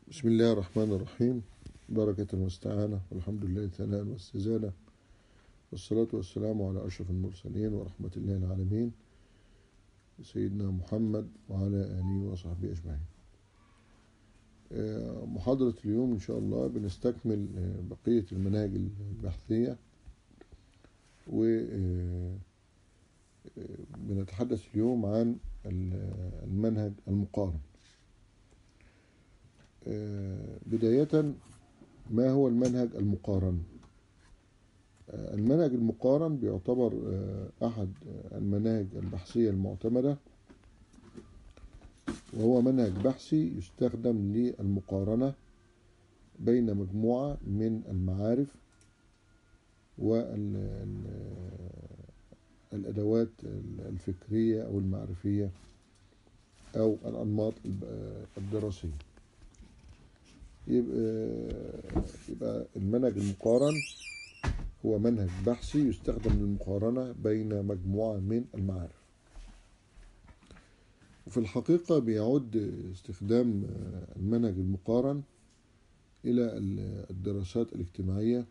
بسم الله الرحمن الرحيم بركة المستعانة والحمد لله ثناء واستزانة والصلاة والسلام على أشرف المرسلين ورحمة الله العالمين سيدنا محمد وعلى آله وصحبه أجمعين آه، محاضرة اليوم إن شاء الله بنستكمل آه، بقية المناهج البحثية و آه، بنتحدث اليوم عن المنهج المقارن بداية ما هو المنهج المقارن المنهج المقارن بيعتبر أحد المناهج البحثية المعتمدة وهو منهج بحثي يستخدم للمقارنة بين مجموعة من المعارف والأدوات الفكرية أو المعرفية أو الأنماط الدراسية يبقى, يبقى المنهج المقارن هو منهج بحثي يستخدم للمقارنة بين مجموعة من المعارف وفي الحقيقة بيعود استخدام المنهج المقارن إلى الدراسات الاجتماعية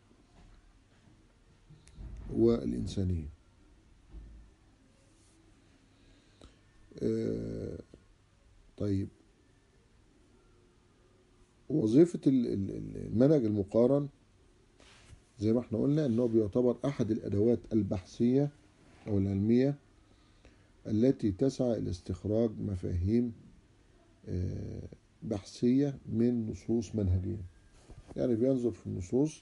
والإنسانية طيب وظيفة المنهج المقارن زي ما احنا قلنا انه بيعتبر احد الادوات البحثية او العلمية التي تسعى الى استخراج مفاهيم بحثية من نصوص منهجية يعني بينظر في النصوص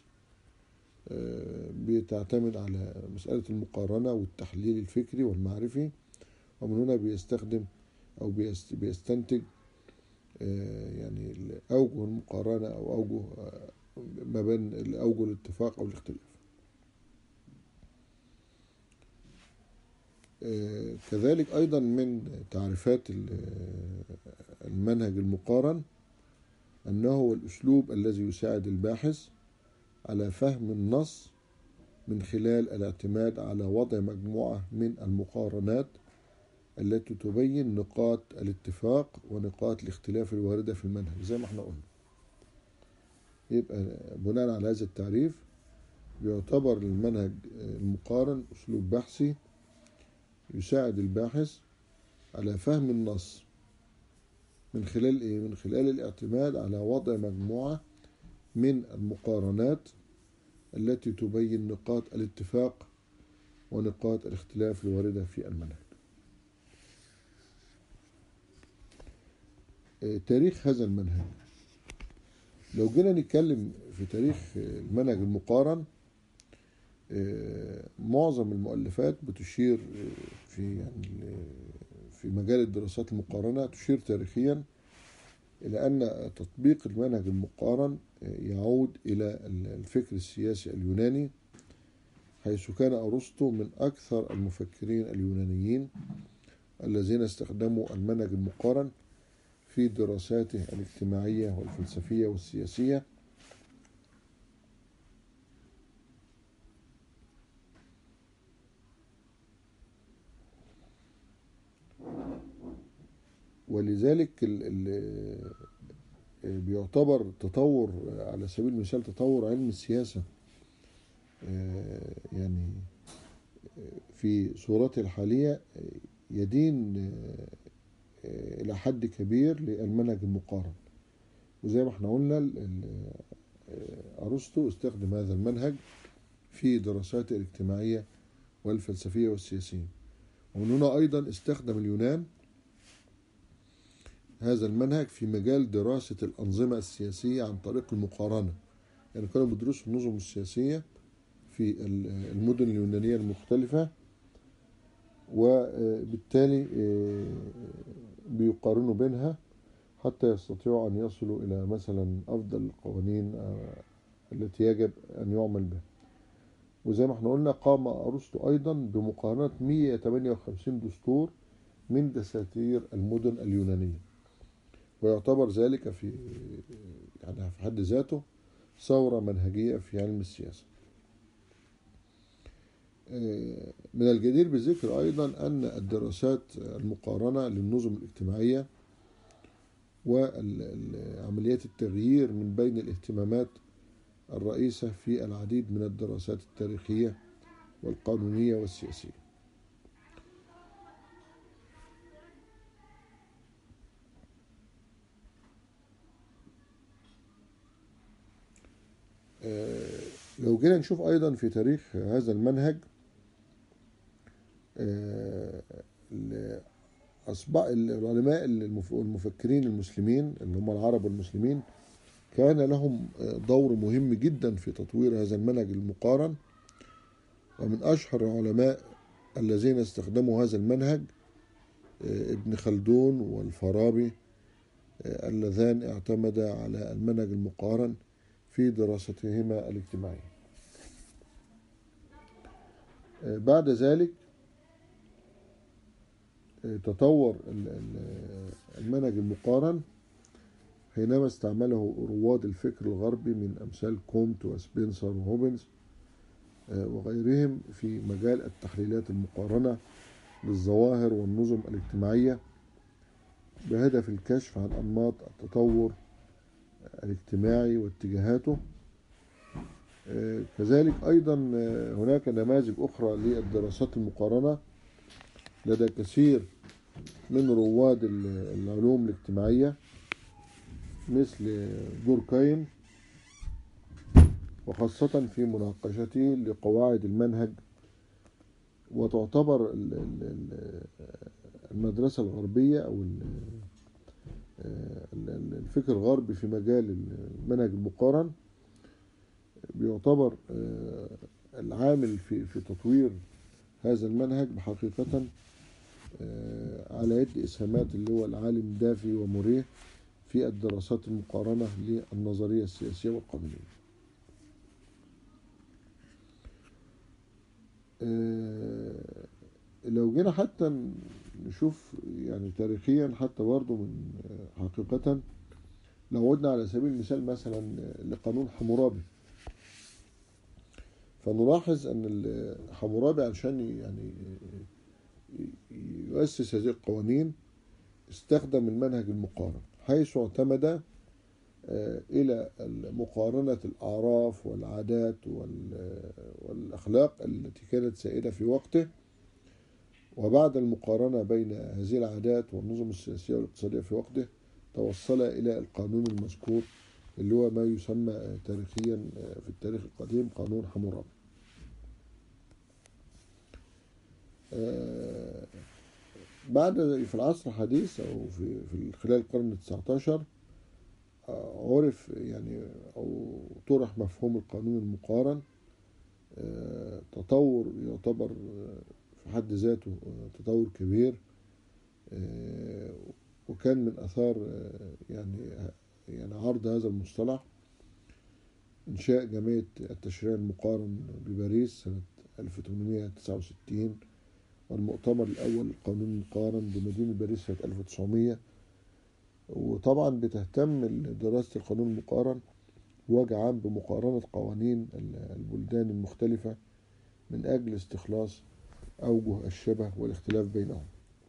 بتعتمد على مسألة المقارنة والتحليل الفكري والمعرفي ومن هنا بيستخدم أو بيستنتج يعني أوجه المقارنة أو أوجه ما بين أوجه الاتفاق أو الاختلاف كذلك أيضا من تعريفات المنهج المقارن أنه هو الأسلوب الذي يساعد الباحث على فهم النص من خلال الاعتماد على وضع مجموعة من المقارنات التي تبين نقاط الاتفاق ونقاط الاختلاف الواردة في المنهج زي ما احنا قلنا يبقى بناء على هذا التعريف بيعتبر المنهج المقارن أسلوب بحثي يساعد الباحث على فهم النص من خلال ايه من خلال الاعتماد على وضع مجموعة من المقارنات التي تبين نقاط الاتفاق ونقاط الاختلاف الواردة في المنهج تاريخ هذا المنهج لو جينا نتكلم في تاريخ المنهج المقارن معظم المؤلفات بتشير في يعني في مجال الدراسات المقارنة تشير تاريخيا إلى أن تطبيق المنهج المقارن يعود إلى الفكر السياسي اليوناني حيث كان أرسطو من أكثر المفكرين اليونانيين الذين استخدموا المنهج المقارن في دراساته الاجتماعية والفلسفية والسياسية ولذلك ال ال بيعتبر تطور على سبيل المثال تطور علم السياسة يعني في صورته الحالية يدين إلى حد كبير للمنهج المقارن وزي ما احنا قلنا أرسطو استخدم هذا المنهج في دراساته الاجتماعية والفلسفية والسياسية ومن هنا أيضا استخدم اليونان هذا المنهج في مجال دراسة الأنظمة السياسية عن طريق المقارنة يعني كانوا بيدرسوا النظم السياسية في المدن اليونانية المختلفة وبالتالي بيقارنوا بينها حتى يستطيعوا أن يصلوا إلى مثلا أفضل القوانين التي يجب أن يعمل بها وزي ما احنا قلنا قام أرسطو أيضا بمقارنة 158 دستور من دساتير المدن اليونانية ويعتبر ذلك في يعني في حد ذاته ثورة منهجية في علم السياسة من الجدير بالذكر أيضا أن الدراسات المقارنة للنظم الاجتماعية وعمليات التغيير من بين الاهتمامات الرئيسة في العديد من الدراسات التاريخية والقانونية والسياسية آه، لو جينا نشوف أيضا في تاريخ هذا المنهج آه، ال- أصبح العلماء المف- والمفكرين المسلمين اللي هم العرب والمسلمين كان لهم آه، دور مهم جدا في تطوير هذا المنهج المقارن ومن أشهر العلماء الذين استخدموا هذا المنهج آه، ابن خلدون والفارابي آه، اللذان اعتمدا على المنهج المقارن في دراستهما الاجتماعية آه، بعد ذلك آه، تطور ال- ال- المنهج المقارن حينما استعمله رواد الفكر الغربي من أمثال كومت وسبنسر وهوبنز آه، وغيرهم في مجال التحليلات المقارنة للظواهر والنظم الاجتماعية بهدف الكشف عن أنماط التطور الاجتماعي واتجاهاته آه، كذلك أيضا آه، هناك نماذج أخرى للدراسات المقارنة لدى كثير من رواد ال- العلوم الاجتماعية مثل دوركايم وخاصة في مناقشته لقواعد المنهج وتعتبر ال- ال- ال- المدرسة الغربية أو ال- ال- ال- الفكر الغربي في مجال المنهج المقارن بيعتبر آه، العامل في في تطوير هذا المنهج بحقيقة آه، على يد إسهامات اللي هو العالم دافي وموريه في الدراسات المقارنة للنظرية السياسية والقانونية آه، لو جينا حتى نشوف يعني تاريخيا حتى برضه من آه، حقيقة لو عدنا على سبيل المثال مثلا آه، لقانون حمورابي فنلاحظ ان ال- حمورابي عشان يعني يؤسس هذه القوانين استخدم المنهج المقارن حيث اعتمد آه، إلى مقارنة الأعراف والعادات وال- والأخلاق التي كانت سائدة في وقته وبعد المقارنة بين هذه العادات والنظم السياسية والاقتصادية في وقته توصل إلى القانون المذكور اللي هو ما يسمى آه، تاريخيا آه، في التاريخ القديم قانون حمورابي آه، بعد في العصر الحديث أو في في خلال القرن التسعة عشر عرف يعني أو طرح مفهوم القانون المقارن آه، تطور يعتبر آه، في حد ذاته آه، تطور كبير آه، وكان من آثار آه، يعني يعني عرض هذا المصطلح إنشاء جمعية التشريع المقارن بباريس سنة 1869 والمؤتمر الأول للقانون المقارن بمدينة باريس سنة 1900 وطبعا بتهتم دراسة القانون المقارن بوجه عام بمقارنة قوانين البلدان المختلفة من أجل استخلاص أوجه الشبه والاختلاف بينهم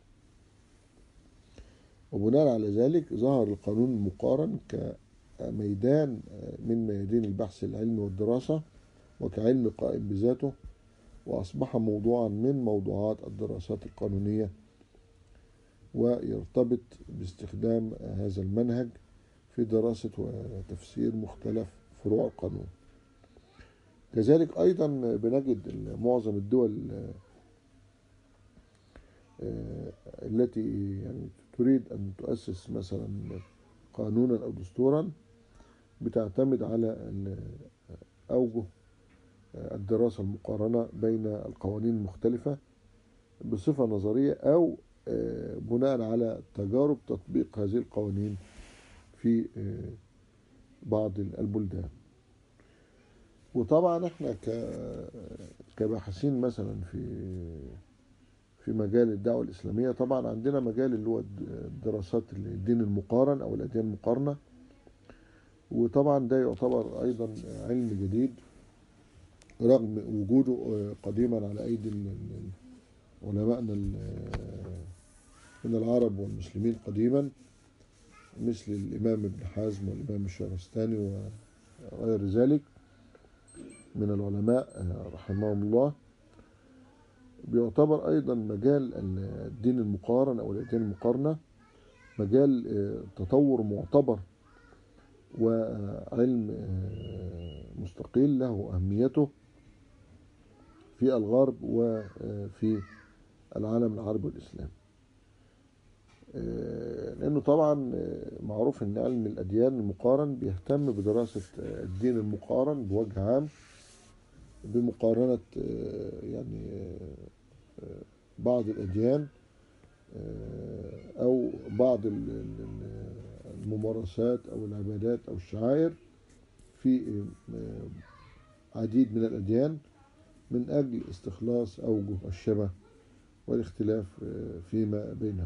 وبناء على ذلك ظهر القانون المقارن كميدان من ميادين البحث العلمي والدراسة وكعلم قائم بذاته وأصبح موضوعا من موضوعات الدراسات القانونية ويرتبط باستخدام هذا المنهج في دراسة وتفسير مختلف فروع القانون كذلك أيضا بنجد معظم الدول التي يعني تريد أن تؤسس مثلا قانونا أو دستورا بتعتمد على أوجه الدراسة المقارنة بين القوانين المختلفة بصفة نظرية أو بناء على تجارب تطبيق هذه القوانين في بعض البلدان وطبعا احنا كباحثين مثلا في في مجال الدعوة الإسلامية طبعا عندنا مجال اللي هو دراسات الدين المقارن أو الأديان المقارنة وطبعا ده يعتبر أيضا علم جديد رغم وجوده قديما على أيدي علمائنا من العرب والمسلمين قديما مثل الإمام ابن حزم والإمام الشهرستاني وغير ذلك من العلماء رحمهم الله بيعتبر أيضا مجال الدين المقارن أو الدين المقارنة مجال تطور معتبر وعلم مستقل له أهميته في الغرب وفي العالم العربي والإسلامي لأنه طبعا معروف أن علم الأديان المقارن بيهتم بدراسة الدين المقارن بوجه عام بمقارنة يعني بعض الأديان أو بعض الممارسات أو العبادات أو الشعائر في عديد من الأديان من أجل استخلاص أوجه الشبه والاختلاف فيما بينهم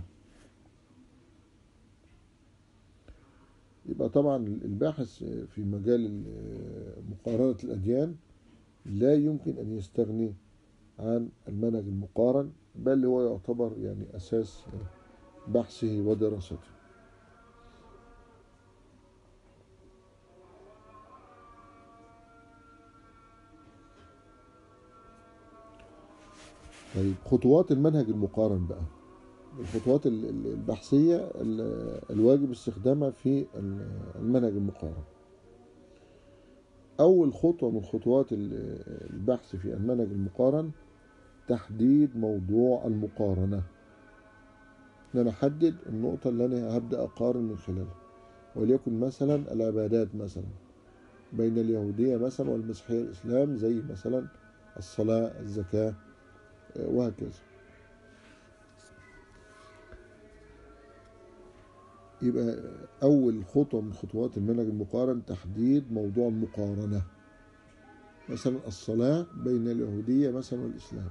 يبقى طبعا الباحث في مجال مقارنة الأديان لا يمكن أن يستغني عن المنهج المقارن بل هو يعتبر يعني أساس بحثه ودراسته طيب خطوات المنهج المقارن بقى الخطوات البحثية الواجب استخدامها في المنهج المقارن أول خطوة من خطوات البحث في المنهج المقارن تحديد موضوع المقارنة إن أنا أحدد النقطة اللي أنا هبدأ أقارن من خلالها وليكن مثلا العبادات مثلا بين اليهودية مثلا والمسيحية الإسلام زي مثلا الصلاة الزكاة وهكذا يبقى أول خطوة من خطوات المنهج المقارن تحديد موضوع المقارنة مثلا الصلاة بين اليهودية مثلا والإسلام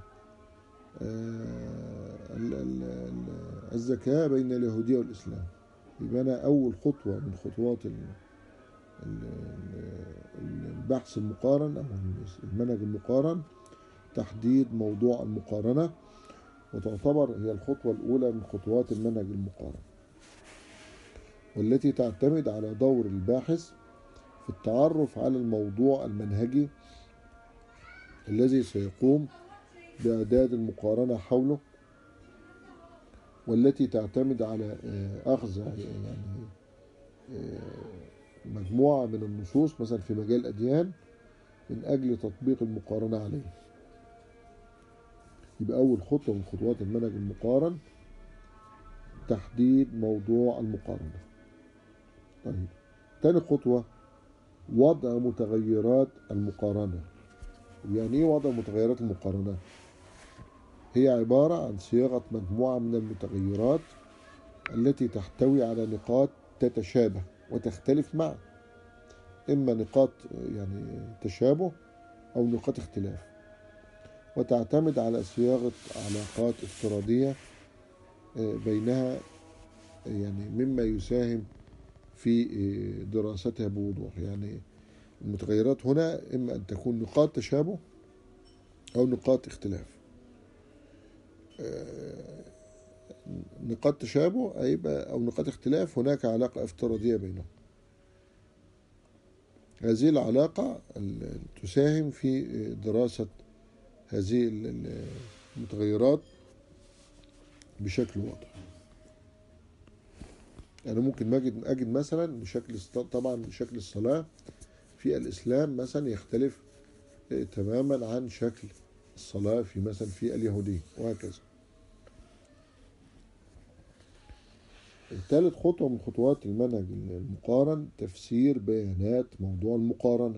الزكاة بين اليهودية والإسلام يبقى أنا أول خطوة من خطوات البحث المقارن أو المنهج المقارن تحديد موضوع المقارنة وتعتبر هي الخطوة الأولى من خطوات المنهج المقارن والتي تعتمد على دور الباحث في التعرف على الموضوع المنهجي الذي سيقوم بإعداد المقارنة حوله والتي تعتمد على أخذ يعني مجموعة من النصوص مثلا في مجال الأديان من أجل تطبيق المقارنة عليه يبقى أول خطوة من خطوات المنهج المقارن تحديد موضوع المقارنة طيب تاني خطوة وضع متغيرات المقارنة يعني ايه وضع متغيرات المقارنة هي عبارة عن صياغة مجموعة من المتغيرات التي تحتوي على نقاط تتشابه وتختلف معا إما نقاط يعني تشابه أو نقاط اختلاف وتعتمد على صياغة علاقات افتراضية بينها يعني مما يساهم في دراستها بوضوح يعني المتغيرات هنا إما أن تكون نقاط تشابه أو نقاط اختلاف نقاط تشابه أيبقى أو نقاط اختلاف هناك علاقة افتراضية بينهم هذه العلاقة تساهم في دراسة هذه المتغيرات بشكل واضح يعني ممكن أجد أجد مثلا بشكل طبعا بشكل الصلاة في الإسلام مثلا يختلف تماما عن شكل الصلاة في مثلا في اليهودية وهكذا ثالث خطوة من خطوات المنهج المقارن تفسير بيانات موضوع المقارنة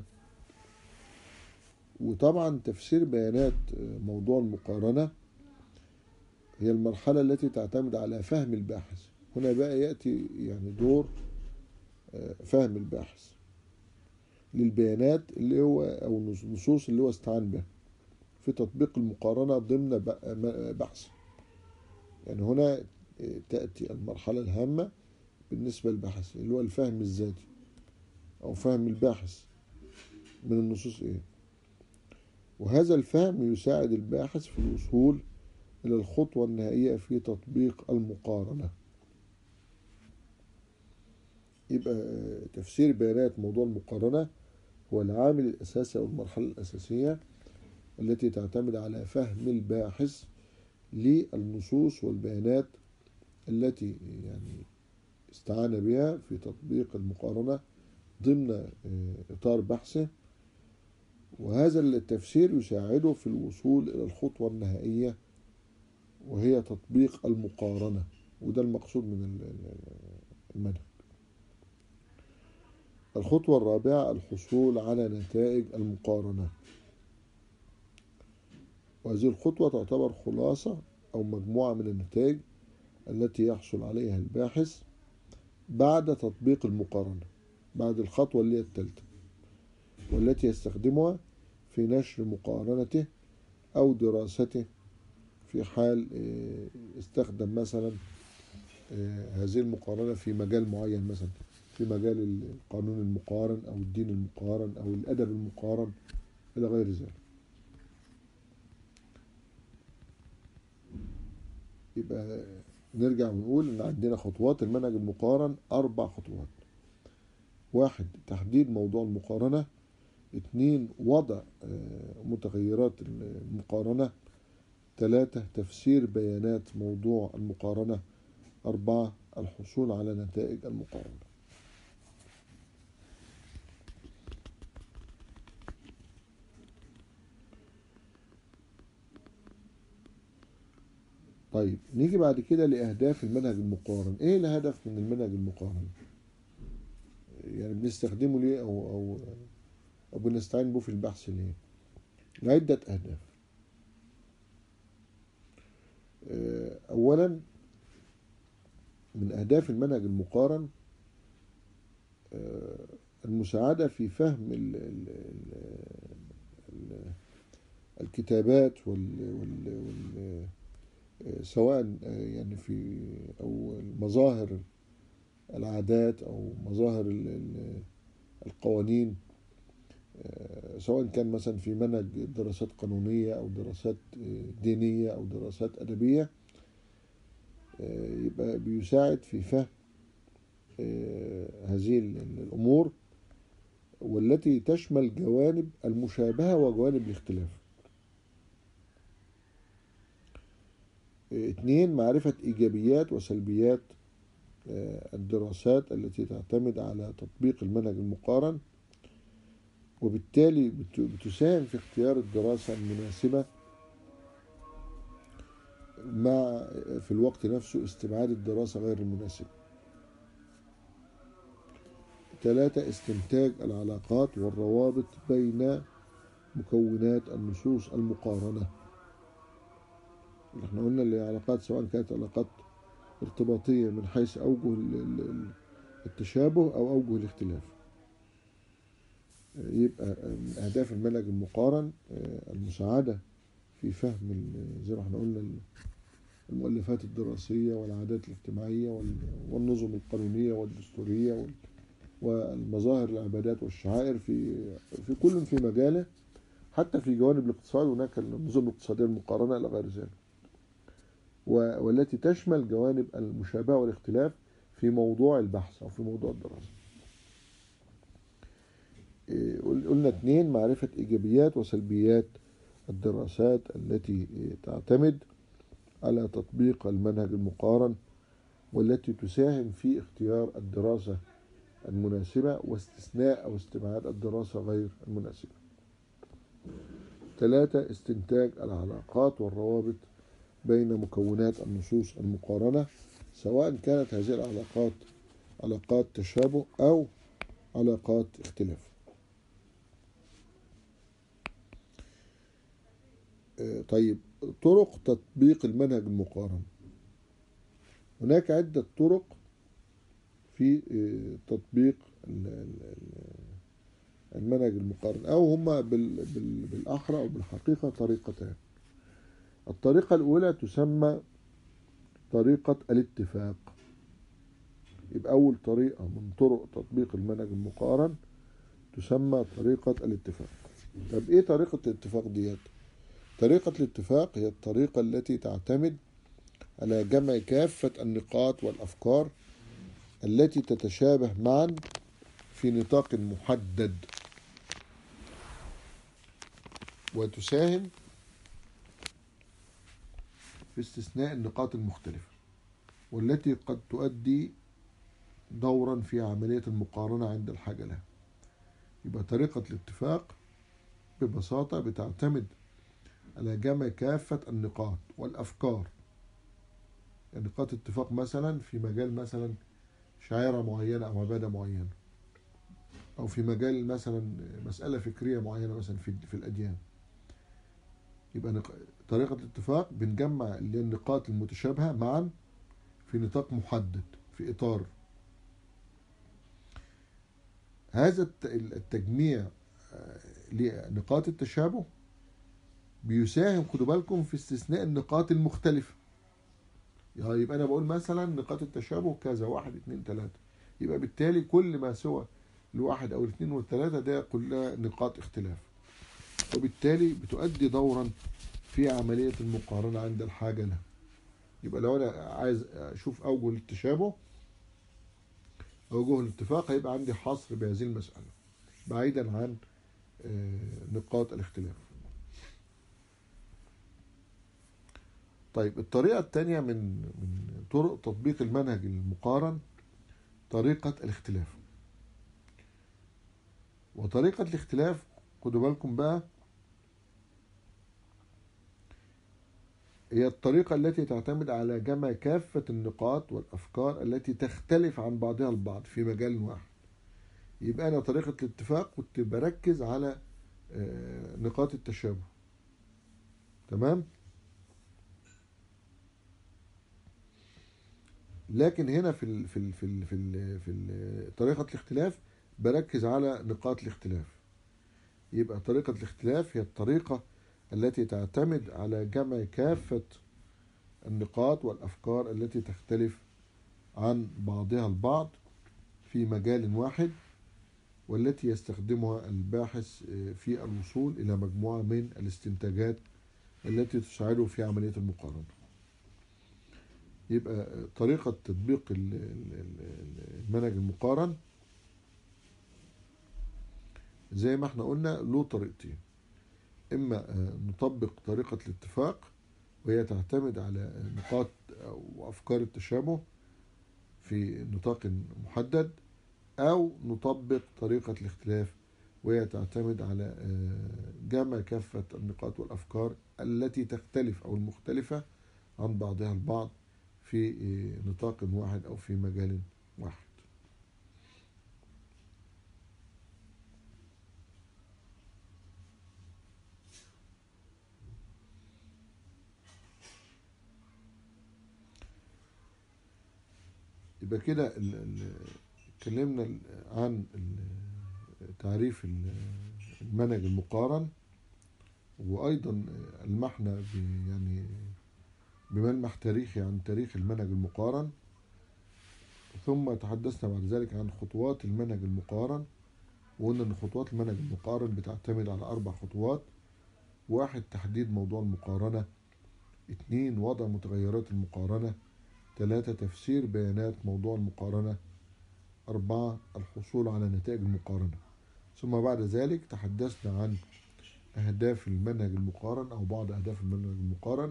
وطبعا تفسير بيانات موضوع المقارنة هي المرحلة التي تعتمد على فهم الباحث هنا بقى يأتي يعني دور فهم الباحث للبيانات اللي هو أو النصوص اللي هو استعان بها في تطبيق المقارنة ضمن بحث يعني هنا تأتي المرحلة الهامة بالنسبة للباحث اللي هو الفهم الذاتي أو فهم الباحث من النصوص إيه وهذا الفهم يساعد الباحث في الوصول إلى الخطوة النهائية في تطبيق المقارنة يبقى تفسير بيانات موضوع المقارنة هو العامل الأساسي أو المرحلة الأساسية التي تعتمد على فهم الباحث للنصوص والبيانات التي يعني استعان بها في تطبيق المقارنة ضمن إطار بحثه وهذا التفسير يساعده في الوصول إلى الخطوة النهائية وهي تطبيق المقارنة وده المقصود من المنهج الخطوة الرابعة الحصول على نتائج المقارنة وهذه الخطوة تعتبر خلاصة أو مجموعة من النتائج التي يحصل عليها الباحث بعد تطبيق المقارنة بعد الخطوة اللي هي الثالثة والتي يستخدمها في نشر مقارنته أو دراسته في حال استخدم مثلا هذه المقارنة في مجال معين مثلا في مجال القانون المقارن أو الدين المقارن أو الأدب المقارن إلى غير ذلك يبقى نرجع ونقول إن عندنا خطوات المنهج المقارن أربع خطوات واحد تحديد موضوع المقارنة اثنين وضع متغيرات المقارنة ثلاثة تفسير بيانات موضوع المقارنة أربعة الحصول على نتائج المقارنة طيب نيجي بعد كده لأهداف المنهج المقارن إيه الهدف من المنهج المقارن يعني بنستخدمه ليه أو, أو, أو بنستعين به في البحث ليه لعدة أهداف أولا من أهداف المنهج المقارن المساعدة في فهم ال ال ال الكتابات وال, وال, وال سواء يعني في أو المظاهر العادات أو مظاهر القوانين سواء كان مثلا في منهج دراسات قانونية أو دراسات دينية أو دراسات أدبية يبقى بيساعد في فهم هذه الأمور والتي تشمل جوانب المشابهة وجوانب الاختلاف اثنين معرفة إيجابيات وسلبيات الدراسات التي تعتمد على تطبيق المنهج المقارن وبالتالي بتساهم في اختيار الدراسة المناسبة مع في الوقت نفسه استبعاد الدراسة غير المناسبة ثلاثة استنتاج العلاقات والروابط بين مكونات النصوص المقارنة احنا قلنا اللي علاقات سواء كانت علاقات ارتباطية من حيث أوجه التشابه أو أوجه الاختلاف يبقى من أهداف المنهج المقارن المساعدة في فهم زي ما احنا قلنا المؤلفات الدراسية والعادات الاجتماعية والنظم القانونية والدستورية والمظاهر العبادات والشعائر في في كل في مجاله حتى في جوانب الاقتصاد هناك النظم الاقتصادية المقارنة إلى غير ذلك والتي تشمل جوانب المشابهة والاختلاف في موضوع البحث أو في موضوع الدراسة قلنا اثنين معرفة إيجابيات وسلبيات الدراسات التي تعتمد على تطبيق المنهج المقارن والتي تساهم في اختيار الدراسة المناسبة واستثناء أو استبعاد الدراسة غير المناسبة ثلاثة استنتاج العلاقات والروابط بين مكونات النصوص المقارنة سواء كانت هذه العلاقات علاقات تشابه أو علاقات اختلاف طيب طرق تطبيق المنهج المقارن هناك عدة طرق في تطبيق المنهج المقارن أو هما بالأحرى أو بالحقيقة طريقتان الطريقة الأولى تسمى طريقة الاتفاق يبقى أول طريقة من طرق تطبيق المنهج المقارن تسمى طريقة الاتفاق طب إيه طريقة الاتفاق ديت؟ طريقة الاتفاق هي الطريقة التي تعتمد على جمع كافة النقاط والأفكار التي تتشابه معا في نطاق محدد وتساهم في استثناء النقاط المختلفة والتي قد تؤدي دورا في عملية المقارنة عند الحاجة لها يبقى طريقة الاتفاق ببساطة بتعتمد على جمع كافة النقاط والأفكار يعني نقاط اتفاق مثلا في مجال مثلا شعيرة معينة أو عبادة معينة أو في مجال مثلا مسألة فكرية معينة مثلا في, في الأديان يبقى نق... طريقة الاتفاق بنجمع اللي هي النقاط المتشابهة معا في نطاق محدد في إطار هذا الت- التجميع آه، لنقاط التشابه بيساهم خدوا بالكم في استثناء النقاط المختلفة يعني يبقى أنا بقول مثلا نقاط التشابه كذا واحد اتنين تلاتة يبقى بالتالي كل ما سوى الواحد أو الاثنين والثلاثة ده كلها نقاط اختلاف وبالتالي بتؤدي دورا في عملية المقارنة عند الحاجة لها يبقى لو أنا عايز أشوف أوجه التشابه أوجه الاتفاق هيبقى عندي حصر بهذه المسألة بعيدا عن آه، نقاط الاختلاف طيب الطريقة الثانية من من طرق تطبيق المنهج المقارن طريقة الاختلاف وطريقة الاختلاف خدوا بالكم بقى هي الطريقة التي تعتمد على جمع كافة النقاط والأفكار التي تختلف عن بعضها البعض في مجال واحد يبقى أنا طريقة الاتفاق كنت بركز على آه، نقاط التشابه تمام لكن هنا في ال في ال في ال في ال في ال طريقة الاختلاف بركز على نقاط الاختلاف يبقى طريقة الاختلاف هي الطريقة التي تعتمد على جمع كافة النقاط والأفكار التي تختلف عن بعضها البعض في مجال واحد والتي يستخدمها الباحث في الوصول إلى مجموعة من الاستنتاجات التي تساعده في عملية المقارنة يبقى طريقة تطبيق ال- ال- ال- المنهج المقارن زي ما احنا قلنا له طريقتين إما آه، نطبق طريقة الاتفاق وهي تعتمد على نقاط أو أفكار التشابه في نطاق محدد أو نطبق طريقة الاختلاف وهي تعتمد على آه، جمع كافة النقاط والأفكار التي تختلف أو المختلفة عن بعضها البعض في آه، نطاق واحد أو في مجال واحد يبقى كده ال- ال- اتكلمنا ال- عن ال- تعريف ال- المنهج المقارن وأيضا ألمحنا ب- يعني بملمح تاريخي عن تاريخ المنهج المقارن ثم تحدثنا بعد ذلك عن خطوات المنهج المقارن وقلنا ان خطوات المنهج المقارن بتعتمد على اربع خطوات واحد تحديد موضوع المقارنة اتنين وضع متغيرات المقارنة ثلاثة تفسير بيانات موضوع المقارنة أربعة الحصول على نتائج المقارنة ثم بعد ذلك تحدثنا عن أهداف المنهج المقارن أو بعض أهداف المنهج المقارن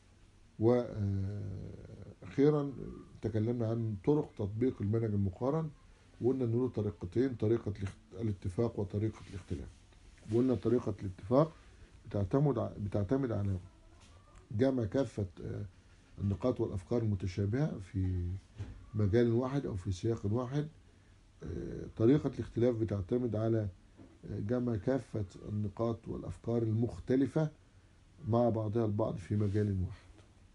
وأخيرا تكلمنا عن طرق تطبيق المنهج المقارن وقلنا إن له طريقتين طريقة الاخت- الاتفاق وطريقة الاختلاف وقلنا طريقة الاتفاق بتعتمد ع- بتعتمد على جمع كافة آه، النقاط والأفكار المتشابهة في مجال واحد أو في سياق واحد آه، طريقة الاختلاف بتعتمد على آه، جمع كافة النقاط والأفكار المختلفة مع بعضها البعض في مجال واحد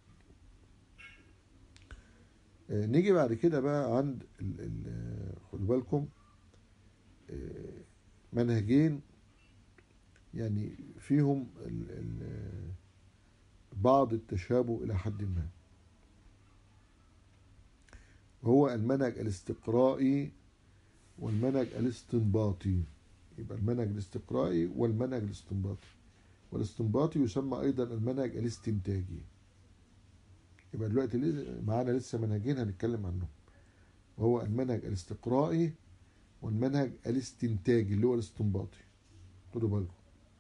آه، نيجي بعد كده بقى عند ال- ال- آه، خدوا بالكم آه، منهجين يعني فيهم ال- ال- آه، بعض التشابه إلى حد ما وهو المنهج الاستقرائي والمنهج الاستنباطي يبقى المنهج الاستقرائي والمنهج الاستنباطي والاستنباطي يسمى أيضا المنهج الاستنتاجي يبقى دلوقتي لسه- معانا لسه منهجين هنتكلم عنهم وهو المنهج الاستقرائي والمنهج الاستنتاجي اللي هو الاستنباطي خدوا بالكم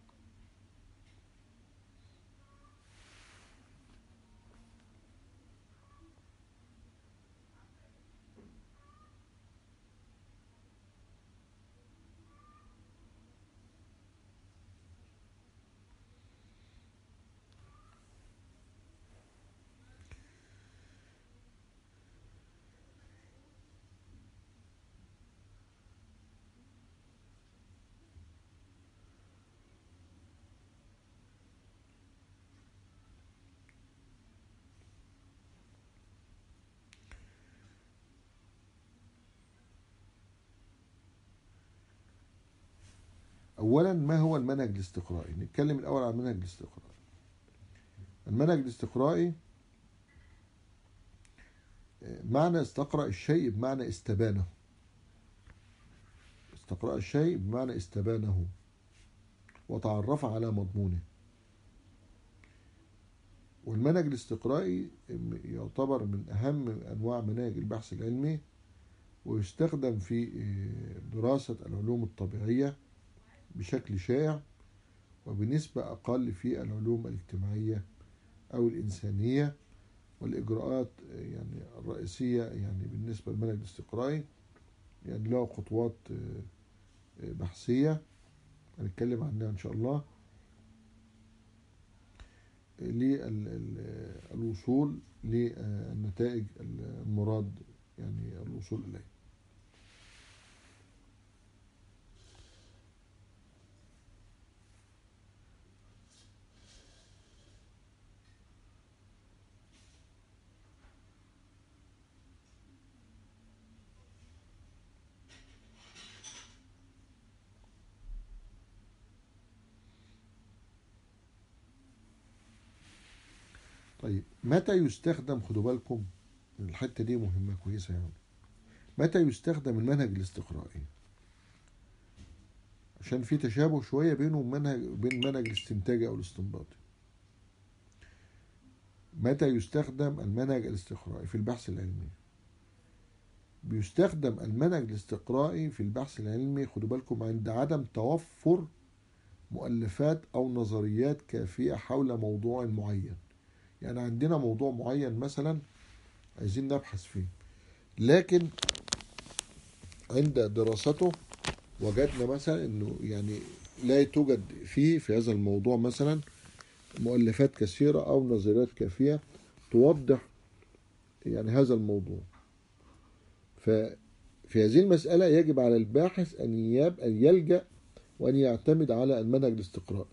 أولا ما هو المنهج الاستقرائي نتكلم الأول عن المنهج الاستقرائي المنهج الاستقرائي معنى استقرأ الشيء بمعنى استبانه استقرأ الشيء بمعنى استبانه وتعرف على مضمونه والمنهج الاستقرائي يعتبر من أهم أنواع مناهج البحث العلمي ويستخدم في دراسة العلوم الطبيعية بشكل شائع وبنسبة أقل في العلوم الاجتماعية أو الإنسانية والإجراءات يعني الرئيسية يعني بالنسبة للمنهج الاستقرائي يعني له خطوات بحثية هنتكلم عنها إن شاء الله للوصول للنتائج المراد يعني الوصول إليه طيب متى يستخدم خدوا بالكم الحته دي مهمه كويسه يعني متى يستخدم المنهج الاستقرائي عشان في تشابه شويه بينه ومنهج بين المنهج الاستنتاجي او الاستنباطي متى يستخدم المنهج الاستقرائي في البحث العلمي بيستخدم المنهج الاستقرائي في البحث العلمي خدوا بالكم عند عدم توفر مؤلفات او نظريات كافيه حول موضوع معين يعني عندنا موضوع معين مثلا عايزين نبحث فيه لكن عند دراسته وجدنا مثلا انه يعني لا توجد فيه في هذا الموضوع مثلا مؤلفات كثيرة او نظريات كافية توضح يعني هذا الموضوع ففي هذه المسألة يجب على الباحث أن يب أن يلجأ وأن يعتمد على المنهج الاستقرائي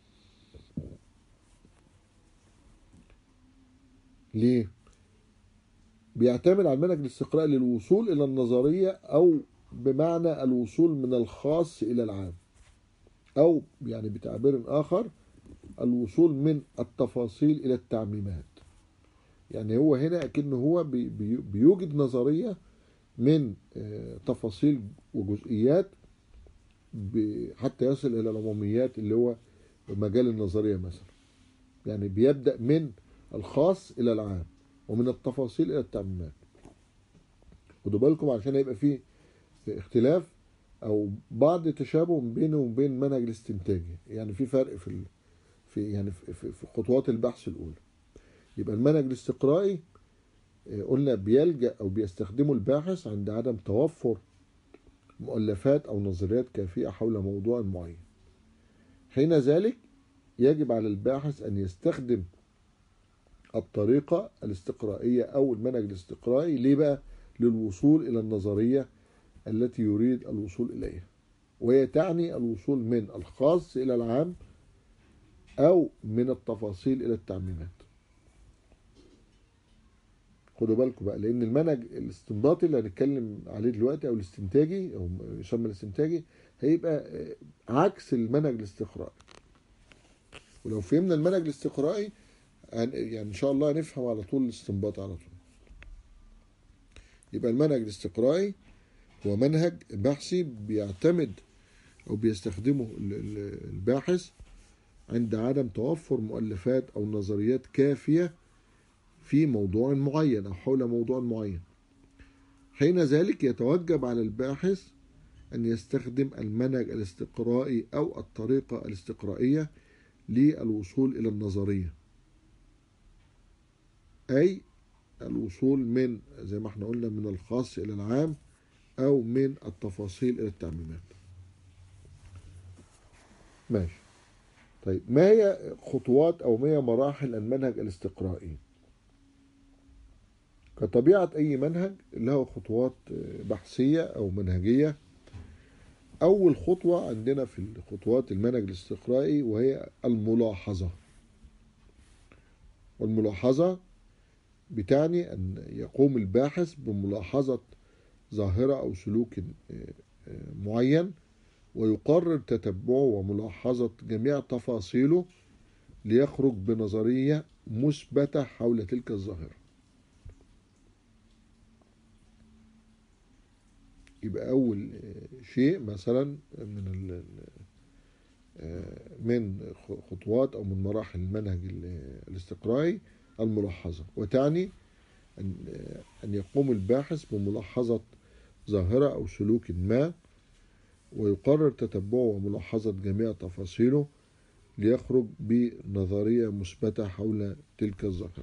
ليه؟ بيعتمد على المنهج الاستقرائي للوصول إلى النظرية أو بمعنى الوصول من الخاص إلى العام أو يعني بتعبير آخر الوصول من التفاصيل إلى التعميمات يعني هو هنا أكنه هو بي بي بيوجد نظرية من تفاصيل وجزئيات حتى يصل إلى العموميات اللي هو مجال النظرية مثلا يعني بيبدأ من الخاص إلى العام ومن التفاصيل إلى التعميمات خدوا بالكم عشان يبقى فيه اختلاف أو بعض تشابه بينه وبين المنهج الاستنتاجي يعني في فرق في ال... في يعني في, في, في خطوات البحث الأولى يبقى المنهج الاستقرائي قلنا بيلجأ أو بيستخدمه الباحث عند عدم توفر مؤلفات أو نظريات كافية حول موضوع معين حين ذلك يجب على الباحث أن يستخدم الطريقة الاستقرائية أو المنهج الاستقرائي ليه بقى؟ للوصول إلى النظرية التي يريد الوصول إليها وهي تعني الوصول من الخاص إلى العام أو من التفاصيل إلى التعميمات خدوا بالكم بقى لأن المنهج الاستنباطي اللي هنتكلم عليه دلوقتي أو الاستنتاجي أو يسمى الاستنتاجي هيبقى عكس المنهج الاستقرائي ولو فهمنا المنهج الاستقرائي يعني ان شاء الله نفهم على طول الاستنباط على طول يبقى المنهج الاستقرائي هو منهج بحثي بيعتمد او بيستخدمه الباحث عند عدم توفر مؤلفات او نظريات كافيه في موضوع معين او حول موضوع معين حين ذلك يتوجب على الباحث أن يستخدم المنهج الاستقرائي أو الطريقة الاستقرائية للوصول إلى النظرية أي الوصول من زي ما احنا قلنا من الخاص إلى العام أو من التفاصيل إلى التعميمات ماشي طيب ما هي خطوات أو ما هي مراحل المنهج الاستقرائي كطبيعة أي منهج له خطوات بحثية أو منهجية أول خطوة عندنا في خطوات المنهج الاستقرائي وهي الملاحظة والملاحظة بتعني أن يقوم الباحث بملاحظة ظاهرة أو سلوك معين ويقرر تتبعه وملاحظة جميع تفاصيله ليخرج بنظرية مثبتة حول تلك الظاهرة يبقى أول شيء مثلا من من خطوات أو من مراحل المنهج الاستقرائي الملاحظة وتعني أن أن يقوم الباحث بملاحظة ظاهرة أو سلوك ما ويقرر تتبعه وملاحظة جميع تفاصيله ليخرج بنظرية مثبتة حول تلك الظاهرة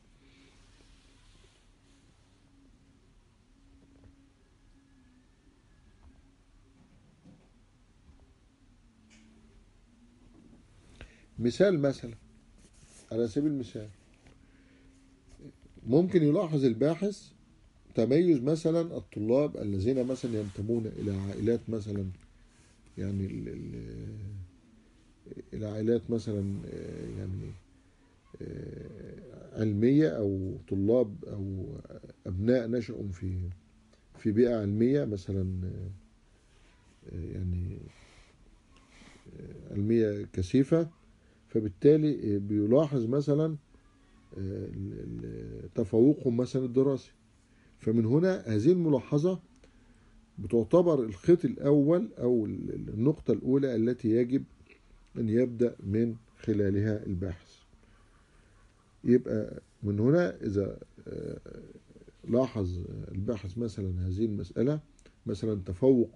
مثال مثلا على سبيل المثال ممكن يلاحظ الباحث تميز مثلا الطلاب الذين مثلا ينتمون إلى عائلات مثلا يعني ال ال إلى عائلات مثلا يعني علمية أو طلاب أو أبناء نشأوا في في بيئة علمية مثلا يعني علمية كثيفة فبالتالي بيلاحظ مثلا تفوقهم مثلا الدراسي فمن هنا هذه الملاحظة بتعتبر الخيط الأول أو النقطة الأولى التي يجب أن يبدأ من خلالها الباحث يبقى من هنا إذا لاحظ الباحث مثلا هذه المسألة مثلا تفوق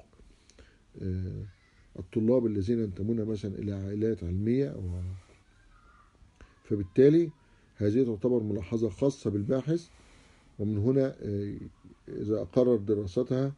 الطلاب الذين ينتمون مثلا إلى عائلات علمية أو فبالتالي هذه تعتبر ملاحظة خاصة بالباحث ومن هنا إذا قرر دراستها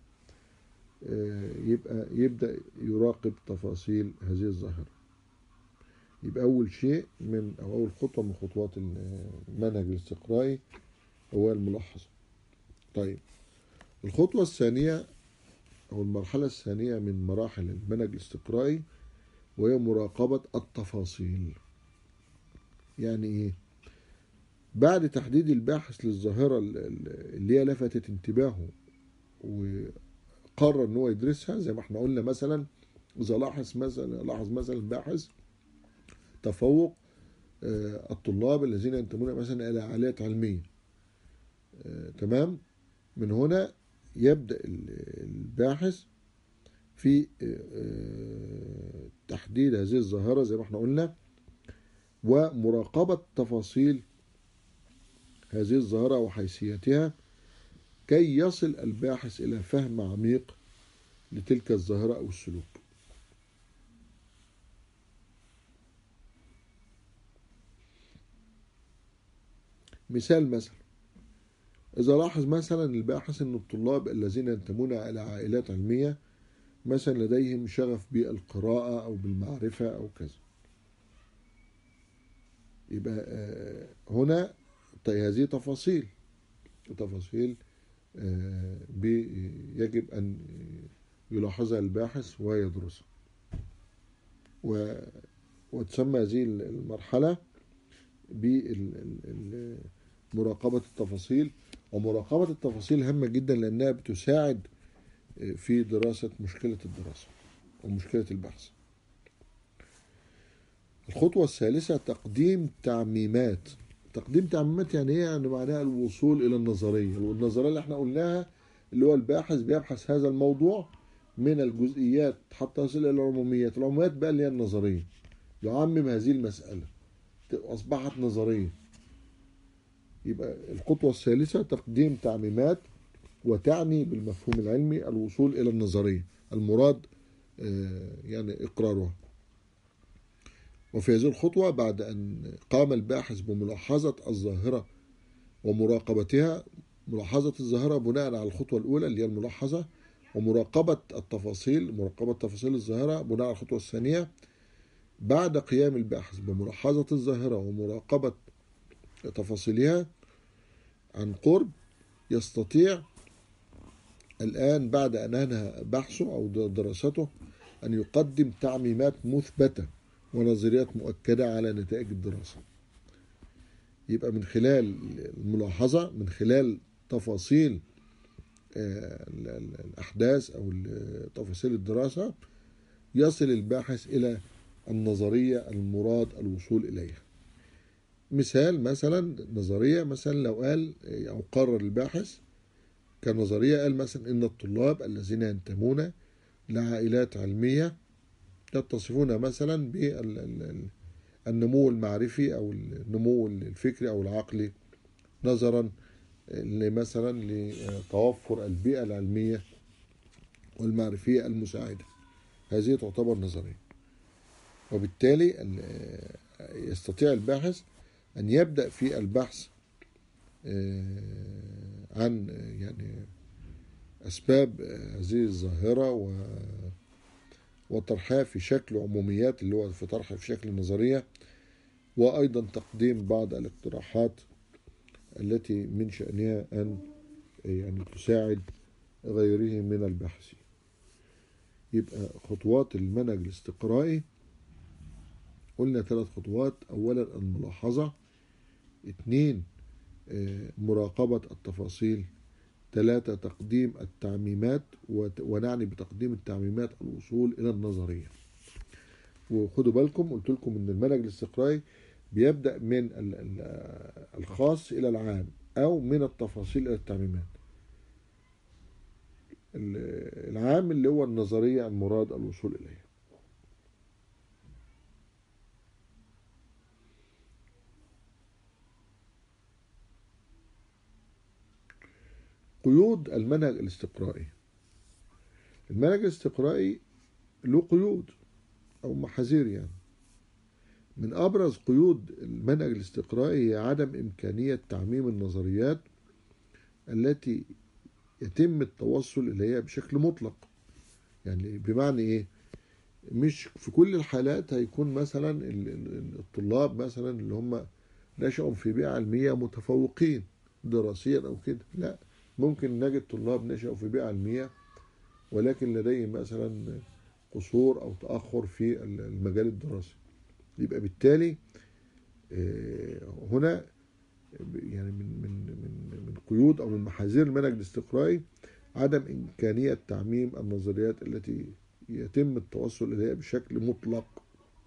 يبقى يبدأ يراقب تفاصيل هذه الظاهرة يبقى أول شيء من أو أول خطوة من خطوات المنهج الاستقرائي هو الملاحظة طيب الخطوة الثانية أو المرحلة الثانية من مراحل المنهج الاستقرائي وهي مراقبة التفاصيل يعني إيه؟ بعد تحديد الباحث للظاهرة اللي هي لفتت انتباهه وقرر ان هو يدرسها زي ما احنا قلنا مثلا اذا لاحظ مثلا لاحظ مثلا الباحث تفوق الطلاب الذين ينتمون مثلا الى عائلات علميه تمام من هنا يبدا الباحث في تحديد هذه الظاهره زي ما احنا قلنا ومراقبه تفاصيل هذه الظاهرة وحيثيتها كي يصل الباحث إلى فهم عميق لتلك الظاهرة أو السلوك مثال مثلا إذا لاحظ مثلا الباحث أن الطلاب الذين ينتمون إلى عائلات علمية مثلا لديهم شغف بالقراءة أو بالمعرفة أو كذا يبقى هنا طيب هذه تفاصيل تفاصيل يجب أن يلاحظها الباحث ويدرسها وتسمى هذه المرحلة بمراقبة التفاصيل ومراقبة التفاصيل هامة جدا لأنها بتساعد في دراسة مشكلة الدراسة ومشكلة البحث الخطوة الثالثة تقديم تعميمات تقديم تعميمات يعني ايه يعني معناها الوصول الى النظريه والنظريه اللي احنا قلناها اللي هو الباحث بيبحث هذا الموضوع من الجزئيات حتى يصل الى العموميات العموميات بقى اللي هي النظريه يعمم هذه المساله اصبحت نظريه يبقى الخطوه الثالثه تقديم تعميمات وتعني بالمفهوم العلمي الوصول إلى النظرية المراد آه، يعني إقرارها وفي هذه الخطوة بعد أن قام الباحث بملاحظة الظاهرة ومراقبتها ملاحظة الظاهرة بناء على الخطوة الأولى اللي هي الملاحظة ومراقبة التفاصيل مراقبة تفاصيل الظاهرة بناء على الخطوة الثانية بعد قيام الباحث بملاحظة الظاهرة ومراقبة تفاصيلها عن قرب يستطيع الآن بعد أن أنهى بحثه أو دراسته أن يقدم تعميمات مثبتة ونظريات مؤكدة على نتائج الدراسة يبقى من خلال الملاحظة من خلال تفاصيل الأحداث أو تفاصيل الدراسة يصل الباحث إلى النظرية المراد الوصول إليها مثال مثلا نظرية مثلا لو قال أو قرر الباحث كنظرية قال مثلا إن الطلاب الذين ينتمون لعائلات علمية يتصفون مثلا بالنمو المعرفي أو النمو الفكري أو العقلي نظرا مثلا لتوفر البيئة العلمية والمعرفية المساعدة هذه تعتبر نظرية وبالتالي يستطيع الباحث أن يبدأ في البحث عن يعني أسباب هذه الظاهرة و وطرحها في شكل عموميات اللي هو في طرح في شكل نظرية وأيضا تقديم بعض الاقتراحات التي من شأنها أن يعني تساعد غيره من الباحثين يبقى خطوات المنهج الاستقرائي قلنا ثلاث خطوات أولا الملاحظة اثنين مراقبة التفاصيل ثلاثة تقديم التعميمات ونعني بتقديم التعميمات الوصول إلى النظرية وخدوا بالكم قلت لكم ان المنهج الاستقرائي بيبدأ من الخاص إلى العام أو من التفاصيل إلى التعميمات العام اللي هو النظرية المراد الوصول إليها قيود المنهج الاستقرائي المنهج الاستقرائي له قيود أو محاذير يعني من أبرز قيود المنهج الاستقرائي هي عدم إمكانية تعميم النظريات التي يتم التوصل إليها بشكل مطلق يعني بمعنى إيه مش في كل الحالات هيكون مثلا الطلاب مثلا اللي هم نشأوا في بيئة علمية متفوقين دراسيا أو كده لا ممكن نجد طلاب نشأوا في بيئة علمية ولكن لديهم مثلا قصور أو تأخر في المجال الدراسي يبقى بالتالي هنا يعني من من من من قيود او من محاذير المنهج الاستقرائي عدم امكانيه تعميم النظريات التي يتم التوصل اليها بشكل مطلق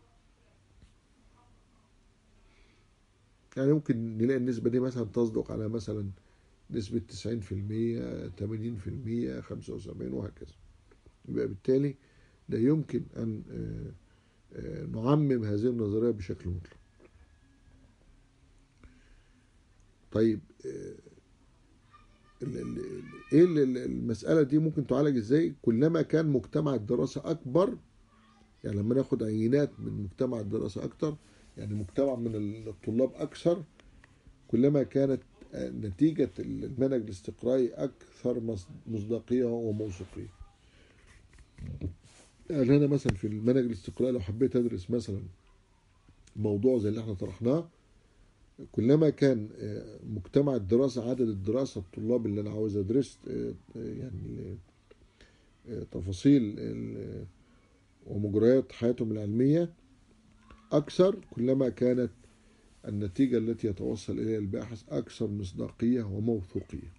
يعني ممكن نلاقي النسبه دي مثلا تصدق على مثلا نسبة 90% 80% 75 وهكذا يبقى بالتالي لا يمكن أن نعمم هذه النظرية بشكل مطلق طيب ايه المسألة دي ممكن تعالج ازاي كلما كان مجتمع الدراسة اكبر يعني لما ناخد عينات من مجتمع الدراسة اكتر يعني مجتمع من الطلاب اكثر كلما كانت نتيجة المنهج الاستقرائي اكثر مصداقية وموثوقية يعني أنا مثلا في المنهج الاستقرائي لو حبيت أدرس مثلا موضوع زي اللي احنا طرحناه كلما كان مجتمع الدراسة عدد الدراسة الطلاب اللي أنا عاوز أدرس يعني تفاصيل ومجريات حياتهم العلمية أكثر كلما كانت النتيجة التي يتوصل إليها الباحث أكثر مصداقية وموثوقية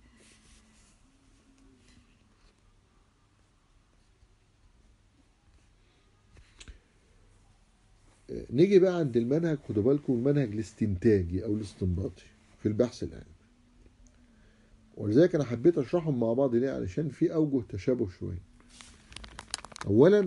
نيجي بقى عند المنهج خدوا بالكم المنهج الاستنتاجي او الاستنباطي في البحث العلمي ولذلك انا حبيت اشرحهم مع بعض ليه علشان في اوجه تشابه شويه اولا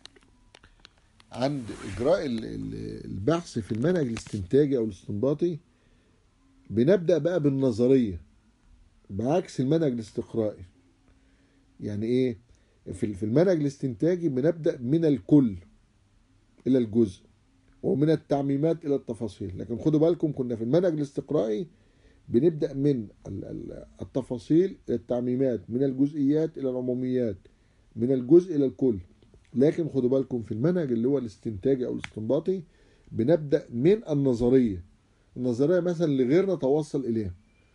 عند اجراء البحث في المنهج الاستنتاجي او الاستنباطي بنبدا بقى بالنظريه بعكس المنهج الاستقرائي يعني ايه في في المنهج الاستنتاجي بنبدأ من الكل إلى الجزء ومن التعميمات إلى التفاصيل لكن خدوا بالكم كنا في المنهج الاستقرائي بنبدأ من ال- ال- التفاصيل إلى التعميمات من الجزئيات إلى العموميات من الجزء إلى الكل لكن خدوا بالكم في المنهج اللي هو الاستنتاجي أو الاستنباطي بنبدأ من النظرية النظرية مثلا لغير نتوصل إليها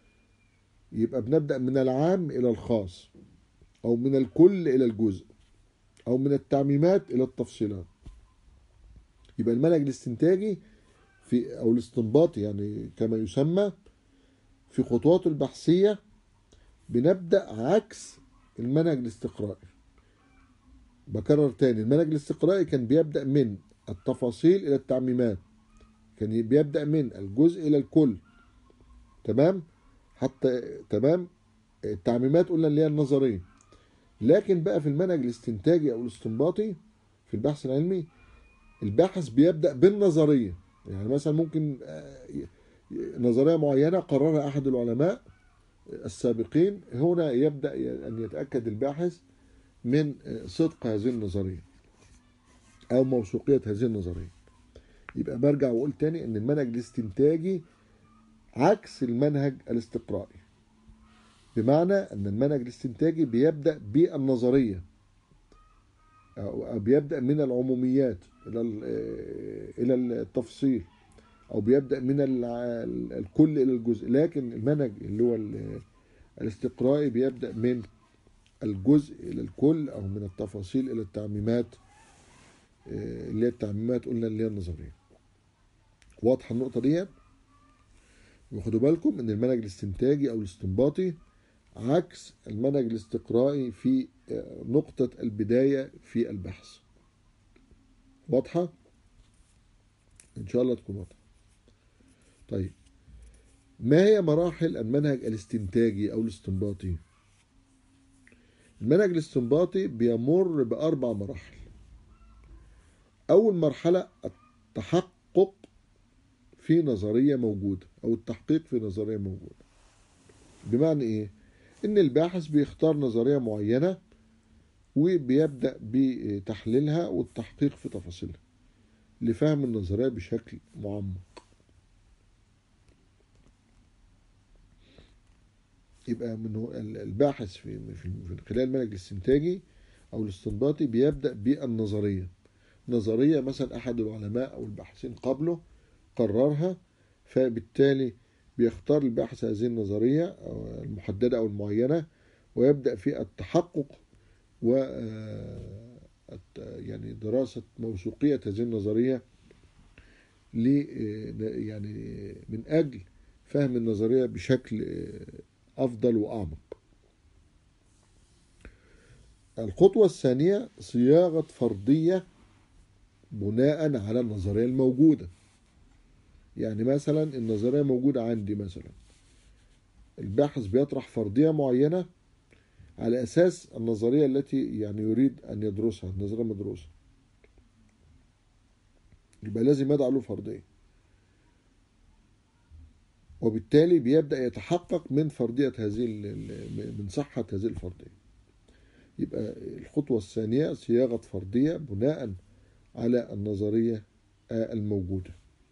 يبقى بنبدأ من العام إلى الخاص أو من الكل إلى الجزء أو من التعميمات إلى التفصيلات يبقى المنهج الاستنتاجي في أو الاستنباطي يعني كما يسمى في خطواته البحثية بنبدأ عكس المنهج الاستقرائي بكرر تاني المنهج الاستقرائي كان بيبدأ من التفاصيل إلى التعميمات كان بيبدأ من الجزء إلى الكل تمام حتى تمام التعميمات قلنا اللي هي النظرية لكن بقى في المنهج الاستنتاجي أو الاستنباطي في البحث العلمي الباحث بيبدأ بالنظرية يعني مثلا ممكن آه، ي- ي- نظرية معينة قررها أحد العلماء السابقين هنا يبدأ ي- أن يتأكد الباحث من آه، صدق هذه النظرية أو موثوقية هذه النظرية يبقى برجع وأقول تاني أن المنهج الاستنتاجي عكس المنهج الاستقرائي بمعنى أن المنهج الاستنتاجي بيبدأ بالنظرية أو أو بيبدأ من العموميات إلى ال- آه، إلى التفصيل أو بيبدأ من الع- الكل إلى الجزء لكن المنهج اللي هو ال- الاستقرائي بيبدأ من الجزء إلى الكل أو من التفاصيل إلى التعميمات آه، اللي هي التعميمات قلنا اللي هي النظرية واضحة النقطة دي وخدوا بالكم ان المنهج الاستنتاجي او الاستنباطي عكس المنهج الاستقرائي في آه، نقطة البداية في البحث واضحة؟ إن شاء الله تكون واضحة طيب ما هي مراحل المنهج الاستنتاجي أو الاستنباطي؟ المنهج الاستنباطي بيمر بأربع مراحل أول مرحلة التحقق في نظرية موجودة أو التحقيق في نظرية موجودة بمعنى إيه؟ إن الباحث بيختار نظرية معينة وبيبدأ بتحليلها والتحقيق في تفاصيلها لفهم النظرية بشكل معمق يبقى من الباحث في في خلال المنهج الاستنتاجي أو الاستنباطي بيبدأ بالنظرية نظرية مثلا أحد العلماء أو الباحثين قبله قررها فبالتالي بيختار الباحث هذه النظرية أو المحددة أو المعينة ويبدأ في التحقق و يعني دراسة موثوقية هذه النظرية ل يعني من أجل فهم النظرية بشكل أفضل وأعمق الخطوة الثانية صياغة فرضية بناء على النظرية الموجودة يعني مثلا النظرية موجودة عندي مثلا الباحث بيطرح فرضية معينة على أساس النظرية التي يعني يريد أن يدرسها النظرية مدروسة يبقى لازم يضع له فرضية وبالتالي بيبدأ يتحقق من فرضية هذه من صحة هذه الفرضية يبقى الخطوة الثانية صياغة فرضية بناء على النظرية الموجودة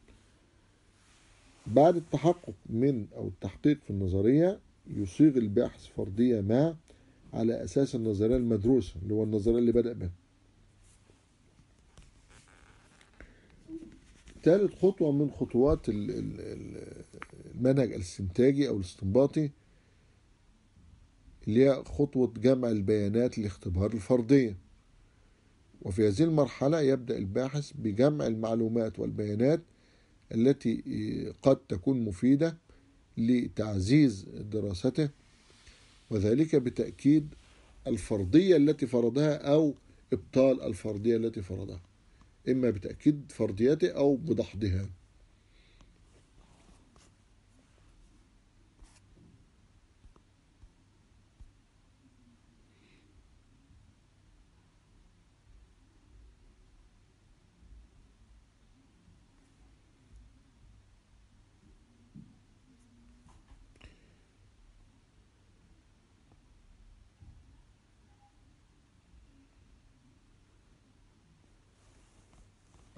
بعد التحقق من أو التحقيق في النظرية يصيغ الباحث فرضية ما على أساس النظرية المدروسة اللي هو النظرية اللي بدأ بها ثالث خطوة من خطوات المنهج الاستنتاجي أو الاستنباطي اللي هي خطوة جمع البيانات لاختبار الفرضية وفي هذه المرحلة يبدأ الباحث بجمع المعلومات والبيانات التي قد تكون مفيدة لتعزيز دراسته وذلك بتأكيد الفرضية التي فرضها أو إبطال الفرضية التي فرضها إما بتأكيد فرضيته أو بدحضها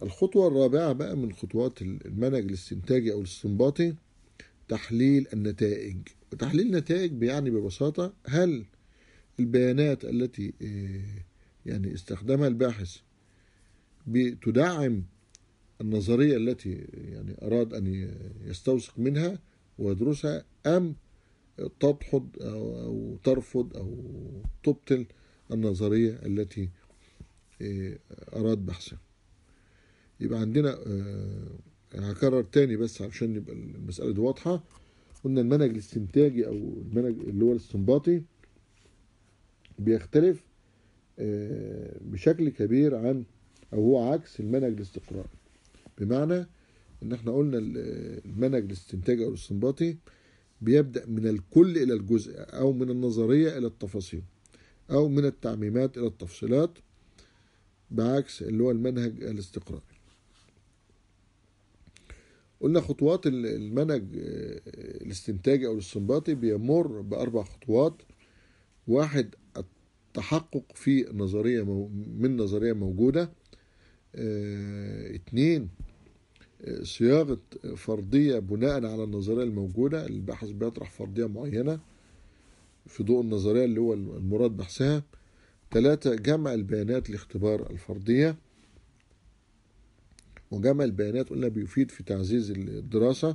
الخطوة الرابعة بقى من خطوات المنهج الاستنتاجي أو الاستنباطي تحليل النتائج وتحليل النتائج بيعني ببساطة هل البيانات التي آه، يعني استخدمها الباحث بتدعم النظرية التي يعني أراد أن يستوثق منها ويدرسها أم تدحض أو ترفض أو تبطل النظرية التي آه، أراد بحثها يبقى عندنا آه، هكرر تاني بس عشان يبقى المسألة دي واضحة قلنا المنهج الاستنتاجي أو المنهج اللي هو الاستنباطي بيختلف آه، بشكل كبير عن أو هو عكس المنهج الاستقرائي بمعنى إن احنا قلنا المنهج الاستنتاجي أو الاستنباطي بيبدأ من الكل إلى الجزء أو من النظرية إلى التفاصيل أو من التعميمات إلى التفصيلات بعكس اللي هو المنهج الاستقرائي قلنا خطوات المنهج الاستنتاجي أو الاستنباطي بيمر بأربع خطوات واحد التحقق في نظرية من نظرية موجودة اه اتنين صياغة فرضية بناء على النظرية الموجودة الباحث بيطرح فرضية معينة في ضوء النظرية اللي هو المراد بحثها ثلاثة جمع البيانات لاختبار الفرضية وجمع البيانات قلنا بيفيد في تعزيز الدراسة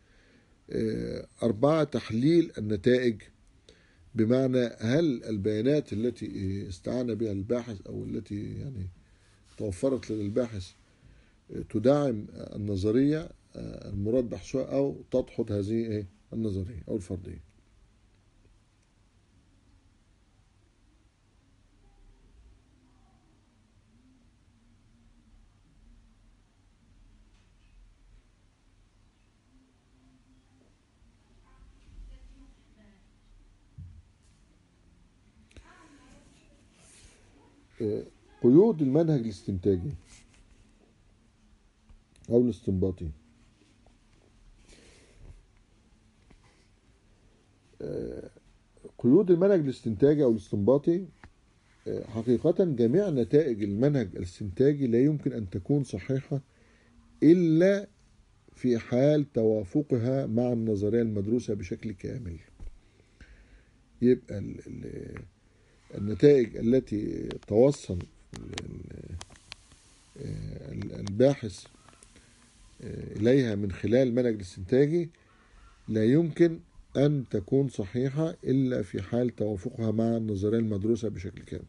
أربعة تحليل النتائج بمعنى هل البيانات التي استعان بها الباحث أو التي يعني توفرت للباحث تدعم النظرية المراد بحثها أو تدحض هذه النظرية أو الفرضية قيود المنهج الاستنتاجي أو الاستنباطي قيود المنهج الاستنتاجي أو الاستنباطي حقيقة جميع نتائج المنهج الاستنتاجي لا يمكن أن تكون صحيحة إلا في حال توافقها مع النظرية المدروسة بشكل كامل يبقى النتائج التي توصل الباحث إليها من خلال المنهج الاستنتاجي لا يمكن أن تكون صحيحة إلا في حال توافقها مع النظرية المدروسة بشكل كامل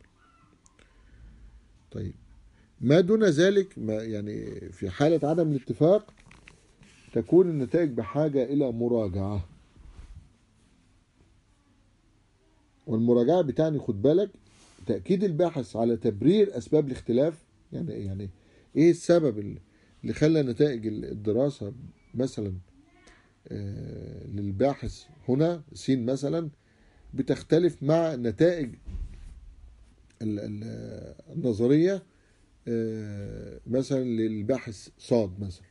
طيب ما دون ذلك ما يعني في حالة عدم الاتفاق تكون النتائج بحاجة إلى مراجعة والمراجعة بتعني خد بالك تأكيد الباحث على تبرير أسباب الاختلاف يعني يعني إيه السبب اللي خلى نتائج الدراسة مثلا للباحث هنا سين مثلا بتختلف مع نتائج النظرية مثلا للباحث صاد مثلا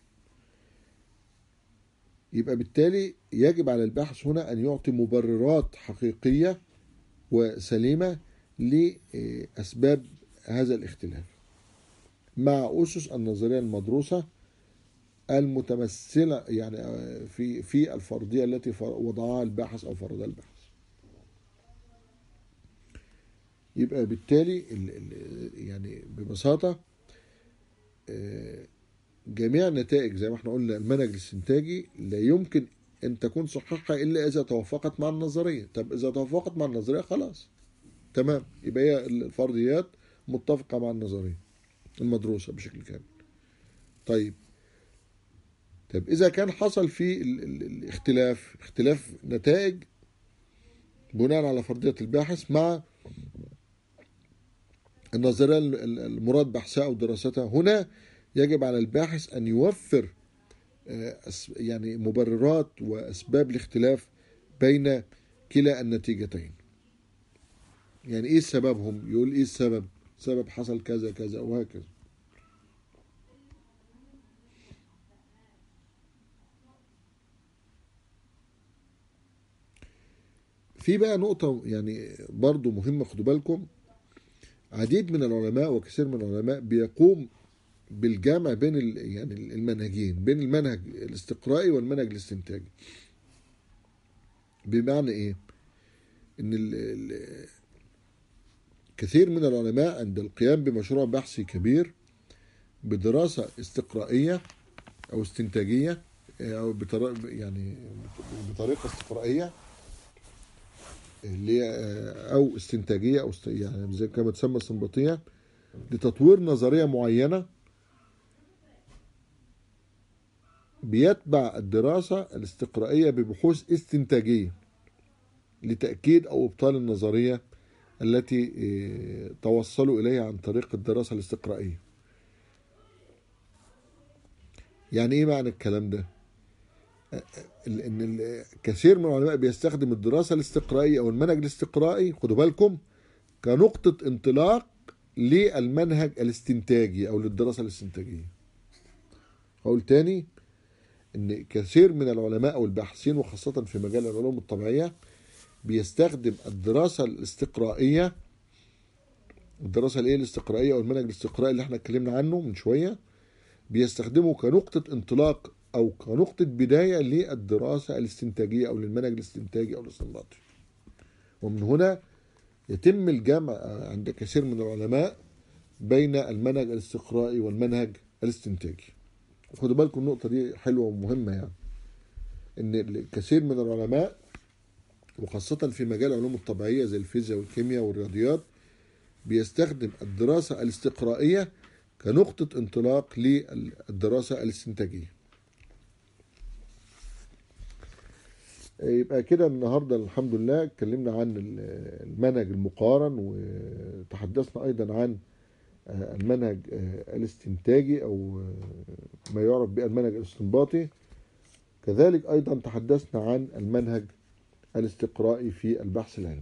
يبقى بالتالي يجب على الباحث هنا أن يعطي مبررات حقيقية وسليمة لأسباب هذا الاختلاف مع أسس النظرية المدروسة المتمثلة يعني في في الفرضية التي وضعها الباحث أو فرضها الباحث يبقى بالتالي يعني ببساطة جميع النتائج زي ما احنا قلنا المنهج الاستنتاجي لا يمكن أن تكون صحيحة إلا إذا توافقت مع النظرية طب إذا توافقت مع النظرية خلاص تمام يبقى هي الفرضيات متفقة مع النظرية المدروسة بشكل كامل طيب طب إذا كان حصل في الاختلاف اختلاف نتائج بناء على فرضية الباحث مع النظرية المراد بحثها أو دراستها هنا يجب على الباحث أن يوفر يعني مبررات وأسباب الاختلاف بين كلا النتيجتين يعني إيه سببهم يقول إيه السبب سبب حصل كذا كذا وهكذا في بقى نقطة يعني برضو مهمة خدوا بالكم عديد من العلماء وكثير من العلماء بيقوم بالجمع بين يعني المنهجين بين المنهج الاستقرائي والمنهج الاستنتاجي بمعنى ايه ان ال ال كثير من العلماء عند القيام بمشروع بحثي كبير بدراسة استقرائية أو استنتاجية أو بطريقة يعني بطريقة استقرائية اللي أو استنتاجية أو يعني زي كما تسمى استنباطية لتطوير نظرية معينة بيتبع الدراسة الاستقرائية ببحوث استنتاجية لتأكيد أو إبطال النظرية التي توصلوا إليها عن طريق الدراسة الاستقرائية يعني إيه معنى الكلام ده؟ ان كثير من العلماء بيستخدم الدراسه الاستقرائيه او المنهج الاستقرائي خدوا بالكم كنقطه انطلاق للمنهج الاستنتاجي او للدراسه الاستنتاجيه. اقول تاني ان كثير من العلماء او الباحثين وخاصه في مجال العلوم الطبيعيه بيستخدم الدراسه الاستقرائيه الدراسه الايه الاستقرائيه او المنهج الاستقرائي اللي احنا اتكلمنا عنه من شويه بيستخدمه كنقطه انطلاق او كنقطه بدايه للدراسه الاستنتاجيه او للمنهج الاستنتاجي او الاستنباطي ومن هنا يتم الجمع عند كثير من العلماء بين المنهج الاستقرائي والمنهج الاستنتاجي خدوا بالكم النقطة دي حلوة ومهمة يعني إن كثير من العلماء وخاصة في مجال العلوم الطبيعية زي الفيزياء والكيمياء والرياضيات بيستخدم الدراسة الاستقرائية كنقطة انطلاق للدراسة الاستنتاجية يبقى كده النهارده الحمد لله اتكلمنا عن المنهج المقارن وتحدثنا ايضا عن المنهج الاستنتاجي او ما يعرف بالمنهج الاستنباطي كذلك ايضا تحدثنا عن المنهج الاستقرائي في البحث العلمي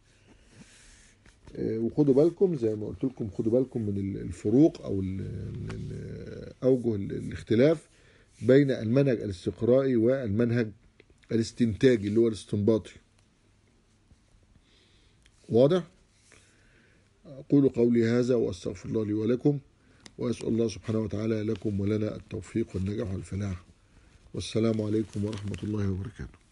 وخدوا بالكم زي ما قلت لكم خدوا بالكم من الفروق او اوجه الاختلاف بين المنهج الاستقرائي والمنهج الاستنتاجي اللي هو الاستنباطي واضح أقول قولي هذا وأستغفر الله لي ولكم وأسأل الله سبحانه وتعالى لكم ولنا التوفيق والنجاح والفلاح والسلام عليكم ورحمة الله وبركاته